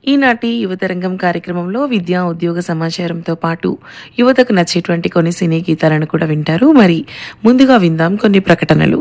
ఈనాటి యువతరంగం కార్యక్రమంలో విద్యా ఉద్యోగ సమాచారంతో పాటు యువతకు నచ్చేటువంటి కొన్ని సినీ గీతాలను కూడా వింటారు మరి ముందుగా విందాం కొన్ని ప్రకటనలు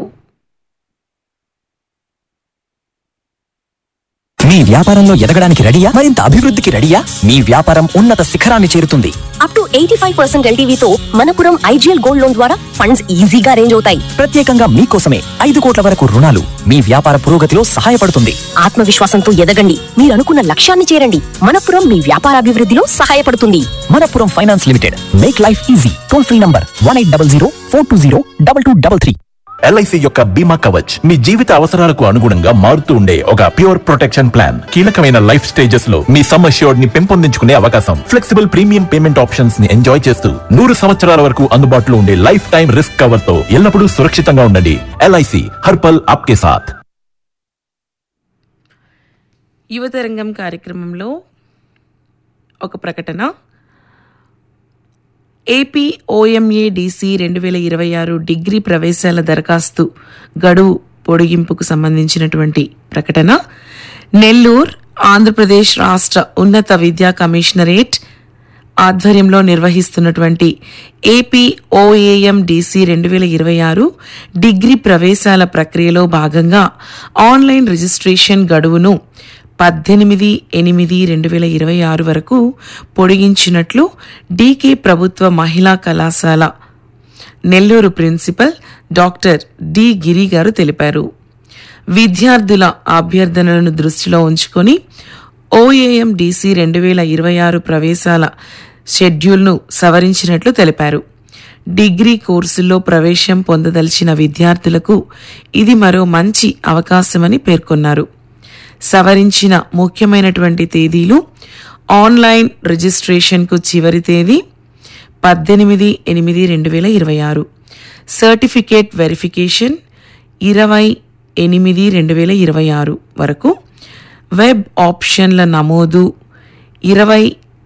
మీ వ్యాపారంలో ఎదగడానికి రెడీయా మరింత అభివృద్ధికి రెడీయా మీ వ్యాపారం ఉన్నత శిఖరాన్ని చేరుతుంది up to eighty five percent ఎల్టీవీతో మనపురం ఐజీఎల్ గోల్డ్ లోన్ ద్వారా ఫండ్స్ ఈజీగా అరేంజ్ అవుతాయి ప్రత్యేకంగా మీకోసమే ఐదు కోట్ల వరకు రుణాలు మీ వ్యాపార పురోగతిలో సహాయపడుతుంది ఆత్మవిశ్వాసంతో ఎదగండి మీరు అనుకున్న లక్ష్యాన్ని చేరండి మనపురం మీ వ్యాపారాభివృద్ధిలో సహాయపడుతుంది Manappuram finance limited make life easy toll free number one eight double zero four two zero double two double three LIC యొక్క బీమా కవచ్ మీ జీవిత అవసరాలకు అనుగుణంగా మారుతూ ఉండే ఒక ప్యూర్ ప్రొటెక్షన్ ప్లాన్ కీలకమైన లైఫ్ స్టేజెస్ లో మీ సమ్ అష్యూర్డ్ ని పెంపొందించుకునే అవకాశం ఫ్లెక్సిబుల్ ప్రీమియం పేమెంట్ ఆప్షన్స్ ని ఎంజాయ్ చేస్తూ నూరు సంవత్సరాల వరకు అందుబాటులో ఉండే లైఫ్ టైం రిస్క్ కవర్ తో ఎల్లప్పుడూ సురక్షితంగా ఉండండి ఎల్ఐసి హర్పల్ ఆప్కే సాథ్ యువతరంగం కార్యక్రమంలో ఒక ప్రకటన ఏపీ ఓఎంఏ డిసి రెండు వేల ఇరవై ఆరు డిగ్రీ ప్రవేశాల దరఖాస్తు గడువు పొడిగింపుకు సంబంధించినటువంటి ప్రకటన నెల్లూరు ఆంధ్రప్రదేశ్ రాష్ట్ర ఉన్నత విద్యా కమిషనరేట్ ఆధ్వర్యంలో నిర్వహిస్తున్నటువంటి ఏపీ ఓఏఎం డిసి రెండు వేల ఇరవై ఆరు డిగ్రీ ప్రవేశాల ప్రక్రియలో భాగంగా ఆన్లైన్ రిజిస్ట్రేషన్ గడువును పద్దెనిమిది ఎనిమిది రెండు వేల ఇరవై ఆరు వరకు పొడిగించినట్లు డీకే ప్రభుత్వ మహిళా కళాశాల Nellore principal doctor D Giri garu తెలిపారు విద్యార్థుల అభ్యర్థనలను దృష్టిలో ఉంచుకొని ఓఏఎం డిసి రెండు వేల ఇరవై ఆరు ప్రవేశాల షెడ్యూల్ను సవరించినట్లు తెలిపారు డిగ్రీ కోర్సుల్లో ప్రవేశం పొందదలిచిన విద్యార్థులకు ఇది మరో మంచి అవకాశమని పేర్కొన్నారు సవరించిన ముఖ్యమైనటువంటి తేదీలు ఆన్లైన్ రిజిస్ట్రేషన్కు చివరి తేదీ పద్దెనిమిది ఎనిమిది రెండు వేల ఇరవై ఆరు సర్టిఫికేట్ వెరిఫికేషన్ ఇరవై ఎనిమిది రెండు వేల ఇరవై ఆరు వరకు వెబ్ ఆప్షన్ల నమోదు ఇరవై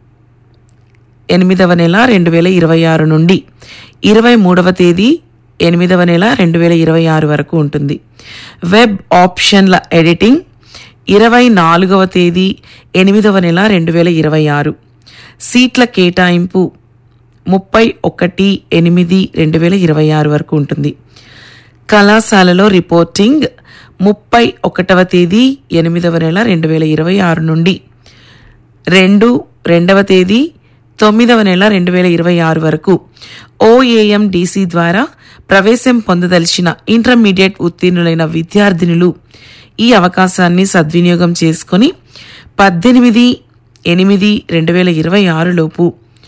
ఎనిమిదవ నెల రెండు వేల ఇరవై ఆరు నుండి ఇరవై మూడవ తేదీ ఎనిమిదవ నెల రెండు వేల ఇరవై ఆరు వరకు ఉంటుంది వెబ్ ఆప్షన్ల ఎడిటింగ్ ఇరవై నాలుగవ తేదీ ఎనిమిదవ నెల రెండు వేల ఇరవై ఆరు సీట్ల కేటాయింపు ముప్పై ఒకటి ఎనిమిది రెండు వేల ఇరవై ఆరు వరకు ఉంటుంది కళాశాలలో రిపోర్టింగ్ ముప్పై ఒకటవ తేదీ ఎనిమిదవ నెల రెండు వేల ఇరవై ఆరు నుండి రెండు రెండవ తేదీ తొమ్మిదవ నెల రెండు వేల ఇరవై ఆరు వరకు ఓఏఎం డీసీ ద్వారా ప్రవేశం పొందదలిచిన ఇంటర్మీడియట్ ఉత్తీర్ణులైన విద్యార్థినులు ఈ అవకాశాన్ని సద్వినియోగం చేసుకొని పద్దెనిమిది ఎనిమిది రెండు వేల ఇరవై ఆరులోపు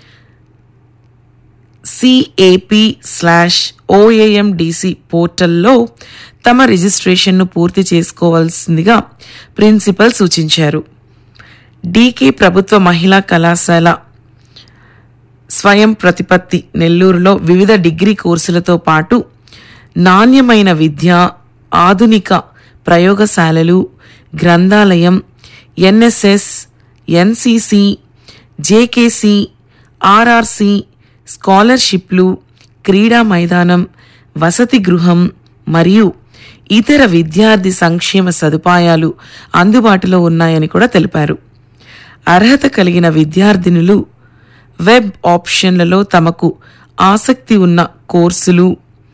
సిఏపి స్లాష్ ఓఏఎండిసి పోర్టల్లో తమ రిజిస్ట్రేషన్ను పూర్తి చేసుకోవాల్సిందిగా ప్రిన్సిపల్ సూచించారు డీకే ప్రభుత్వ మహిళా కళాశాల స్వయం ప్రతిపత్తి నెల్లూరులో వివిధ డిగ్రీ కోర్సులతో పాటు నాణ్యమైన విద్య ఆధునిక ప్రయోగశాలలు గ్రంథాలయం ఎన్ఎస్ఎస్ ఎన్సిసి జేకేసి ఆర్ఆర్సి స్కాలర్షిప్లు క్రీడా మైదానం వసతి గృహం మరియు ఇతర విద్యార్థి సంక్షేమ సదుపాయాలు అందుబాటులో ఉన్నాయని కూడా తెలిపారు అర్హత కలిగిన విద్యార్థినులు వెబ్ ఆప్షన్లలో తమకు ఆసక్తి ఉన్న కోర్సులు